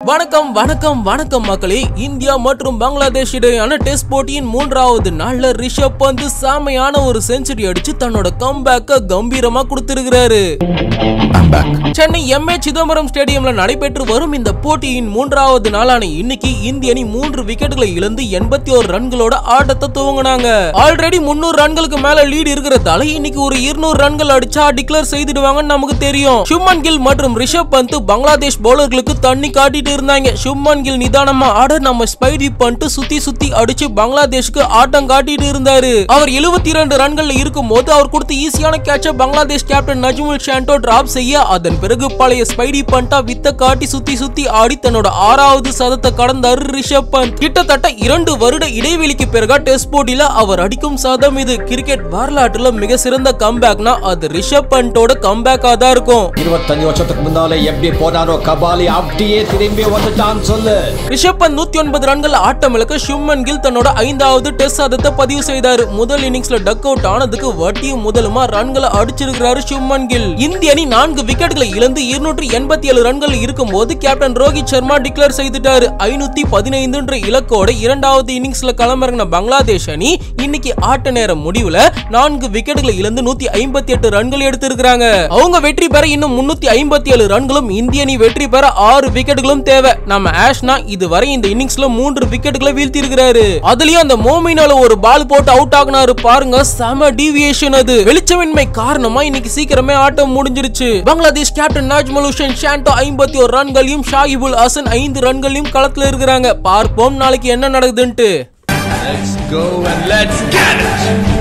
வணக்கம் வணக்கம் வணக்கம் மக்களே இந்தியா மற்றும் பங்களாதேஷ் இடையேயான டெஸ்ட் போட்டியின் மூன்றாவது நாள்ல ரிஷப் பந்த் சாமையான ஒரு செஞ்சுரி அடிச்சு தன்னோட கம்பேக்க கம்பீரமா கொடுத்திருக்கிறாரு சென்னை எம் ஏ சிதம்பரம் ஸ்டேடியம்ல நடைபெற்று வரும் இந்த போட்டியின் மூன்றாவது நாளான இன்னைக்கு இந்திய அணி மூன்று விக்கெட்டுகளை இழந்து எண்பத்தி ஒரு ரன்களோட ஆட்டத்தை துவங்கினாங்க ஆல்ரெடி முன்னூறு ரன்களுக்கு மேல லீட் இருக்கிறதால இன்னைக்கு ஒரு இருநூறு ரன்கள் அடிச்சா டிக்ளேர் செய்திடுவாங்கன்னு நமக்கு தெரியும் சுமன் கில் மற்றும் ரிஷப் பந்த் பங்களாதேஷ் பவுலர்களுக்கு தண்ணி காட்டிட்டு இருந்தாங்க சுமன் கில் நிதானமா ஆட நம்ம ஸ்பைடி பண்ணிட்டு சுத்தி சுத்தி அடிச்சு பங்களாதேஷ்க்கு ஆட்டம் காட்டிட்டு இருந்தாரு அவர் 72 இரண்டு ரன்கள்ல இருக்கும் போது அவர் கொடுத்த ஈஸியான கேட்ச பங்களாதேஷ் கேப்டன் நஜ்முல் ஷாண்டோ டிராப் செய்ய அதன் பிறகு பழைய ஸ்பைடி பண்டா வித்த காட்டி சுத்தி சுத்தி ஆடி தன்னோட ஆறாவது சதத்தை கடந்தாரு ரிஷப் பந்த் கிட்டத்தட்ட இரண்டு வருட இடைவெளிக்கு பிறகு டெஸ்ட் போட்டியில அவர் அடிக்கும் சதம் இது கிரிக்கெட் வரலாற்றுல மிக சிறந்த கம்பேக்னா அது ரிஷப் பண்டோட கம்பேக்கா தான் இருக்கும் இருபத்தஞ்சு வருஷத்துக்கு முன்னால எப்படி போனாரோ கபாலி அப்படியே திரும்பி வந்துட்டான் சொல்லு ரிஷப் பந்த் நூத்தி ஒன்பது ரன்கள் ஆட்டம் இழக்க சுப்மன் கில் தன்னோட ஐந்தாவது டெஸ்ட் சதத்தை பதிவு செய்தாரு முதல் இன்னிங்ஸ்ல டக் அவுட் ஆனதுக்கு வட்டியும் முதலுமா ரன்களை அடிச்சிருக்கிறாரு சுப்மன் கில் இந்திய அணி நான்கு விக்கெட்டுகளை இழந்து இருநூற்றி எண்பத்தி ஏழு ரன்கள் இருக்கும் போது கேப்டன் ரோஹித் சர்மா டிக்ளேர் செய்துட்டாரு ஐநூத்தி பதினைந்துன்ற இலக்கோட இரண்டாவது இன்னிங்ஸ்ல களமிறங்கின பங்களாதேஷ் அணி இன்னைக்கு ஆட்ட நேர முடிவுல நான்கு விக்கெட்டுகளை இழந்து நூத்தி ஐம்பத்தி எட்டு ரன்கள் எடுத்திருக்கிறாங்க அவங்க வெற்றி பெற இன்னும் முன்னூத்தி ஐம்பத்தி ஏழு ரன்களும் இந்திய அணி வெற்றி பெற ஆறு விக்கெட்டுகளும் தேவை நம்ம ஆஷ்னா இதுவரை இந்த இன்னிங்ஸ்ல மூன்று விக்கெட்டுகளை வீழ்த்தி இருக்கிறாரு அதுலயும் அந்த மோமினால ஒரு பால் போட்டு அவுட் ஆகினாரு பாருங்க செம டீவியேஷன் அது வெளிச்சமின்மை காரணமா இன்னைக்கு சீக்கிரமே ஆட்டம் முடிஞ்சிருச்சு பங்களாதேஷ் கேப்டன் நாஜ்மல் ஹுசேன் ஷாண்டோ ஐம்பத்தி ஒரு ரன்களையும் ஷாஹிபுல் ஹசன் ஐந்து ரன்களையும் களத்துல இருக்கிறாங்க பார்ப்போம் நாளைக்கு என்ன நடக்குதுன்ட்டு Let's go and let's get it!